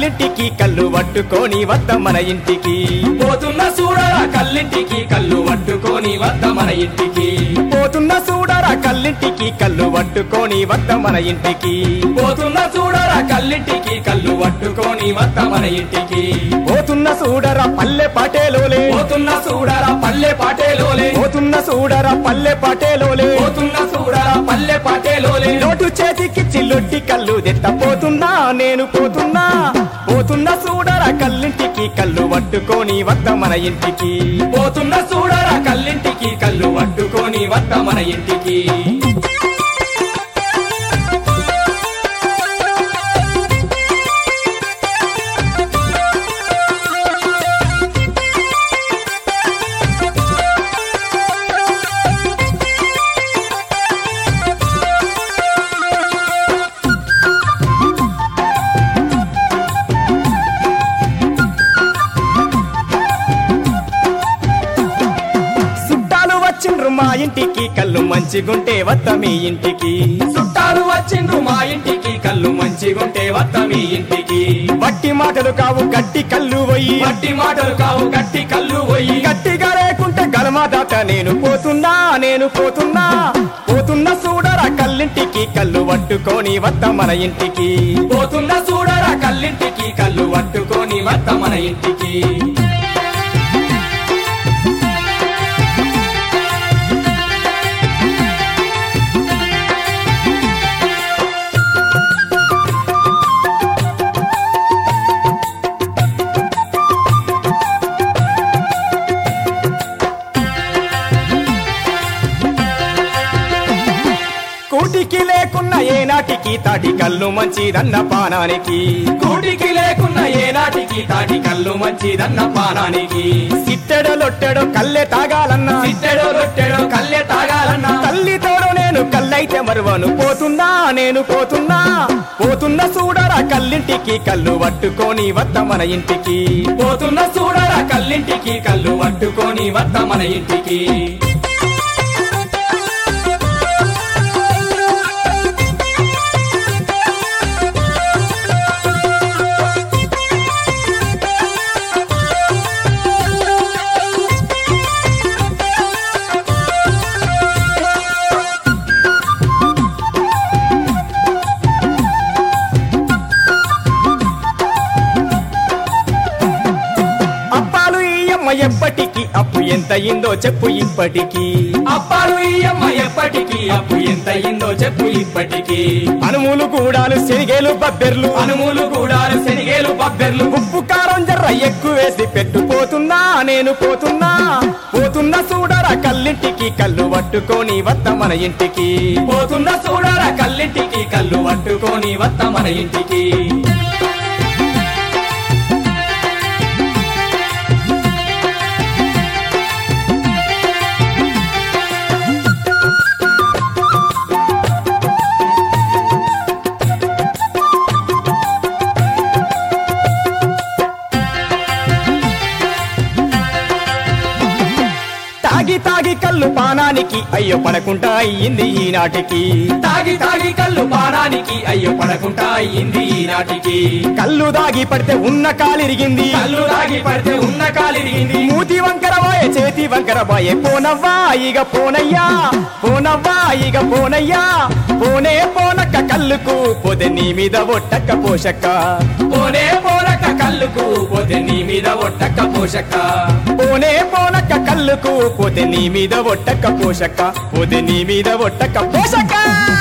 కల్లింటికి కళ్ళు పట్టుకొని వద్ద మన ఇంటికి పోతున్న చూడరా కల్లింటికి కళ్ళు పట్టుకొని వద్ద మన ఇంటికి పోతున్న చూడరా కల్లింటికి కళ్ళు పట్టుకొని వద్ద మన ఇంటికి పోతున్న చూడరా కల్లింటికి కళ్ళు పట్టుకొని వద్ద మన ఇంటికి పోతున్న చూడరా పల్లె పాటేలోలే పోతున్న చూడరా పల్లె పాటేలోలే పోతున్న చూడరా పల్లె పాటేలోలే పోతున్న చూడరా పల్లె పాటేలోలే నోటు చేతికి చిల్లొట్టి కళ్ళు దెత్త పోతున్నా నేను పోతున్నా పోతున్న చూడరా కల్లింటికి కళ్ళు పట్టుకొని వద్ద మన ఇంటికి పోతున్న చూడరా కల్లింటికి కళ్ళు పట్టుకొని వద్ద మన ఇంటికి చుట్టాలు వచ్చిండ్రు మా ఇంటికి కళ్ళు మంచిగుంటే వద్ద మీ ఇంటికి చుట్టాలు వచ్చిండ్రు మా ఇంటికి కళ్ళు మంచిగుంటే వద్ద మీ ఇంటికి బట్టి మాటలు కావు గట్టి కళ్ళు పోయి మట్టి మాటలు కావు గట్టి కళ్ళు పోయి గట్టిగా లేకుంటే గలమాదాట నేను పోతున్నా నేను పోతున్నా పోతున్నా చూడరా కల్లింటికి కళ్ళు పట్టుకొని వద్ద మన ఇంటికి పోతున్న చూడరా కల్లింటికి కళ్ళు పట్టుకొని వద్ద మన ఇంటికి కూటికి లేకున్న ఏనాటికి తాటి కళ్ళు మంచిదన్న పానానికి కూటికి లేకున్న ఏనాటికి తాటి కళ్ళు మంచిదన్న పానానికి సిట్టెడో లొట్టెడో కల్లె తాగాలన్నా సిట్టెడో రొట్టెడో కల్లె తాగాలన్నా తల్లితోడు నేను కల్లైతే మరువను పోతున్నా నేను పోతున్నా పోతున్నా చూడరా కల్లింటికి కళ్ళు పట్టుకొని వద్ద మన ఇంటికి పోతున్న చూడరా కల్లింటికి కళ్ళు పట్టుకొని వద్ద మన ఇంటికి అప్పాలు ఈయమ్మ ఎప్పటికి అప్పు ఎంత అయిందో చెప్పు ఇప్పటికి అప్పాలు ఈ అమ్మ ఎప్పటికి అప్పు ఎంత అయిందో చెప్పు ఇప్పటికి అనుములు కూడాలు శనిగేలు బబ్బెర్లు అనుములు గూడాలు శనిగేలు బబ్బెర్లు ఉప్పు కారం జర్ర ఎక్కువ వేసి పెట్టు పోతున్నా నేను పోతున్నా పోతున్నా చూడరా కల్లింటికి కళ్ళు పట్టుకొని వద్ద మన ఇంటికి పోతున్న చూడరా కల్లింటికి కళ్ళు పట్టుకొని వద్ద మన ఇంటికి తాగి తాగి కళ్ళు పానానికి అయ్యో పడకుండా అయ్యింది ఈనాటికి తాగి తాగి కళ్ళు పానానికి అయ్యో పడకుండా అయ్యింది ఈనాటికి కళ్ళు దాగి పడితే ఉన్న కాలిరిగింది కళ్ళు తాగి పడితే ఉన్న కాలిరిగింది మూతి వంకర బాయే చేతి వంకర బాయే పోనవ్వా ఇక పోనయ్యా పోనవ్వా ఇక పోనయ్యా పోనే పోనక్క కళ్ళుకు పోతే నీ మీద ఒట్టక్క పోషక్క పోనే పోనక కళ్ళుకు పోతే నీ మీద ఒట్టక్క పోషక్క పోనే పోనక్క కళ్ళుకు పోతే నీ మీద ఒట్టక్క పోషక్క పోతే నీ మీద ఒట్టక్క పోషక్క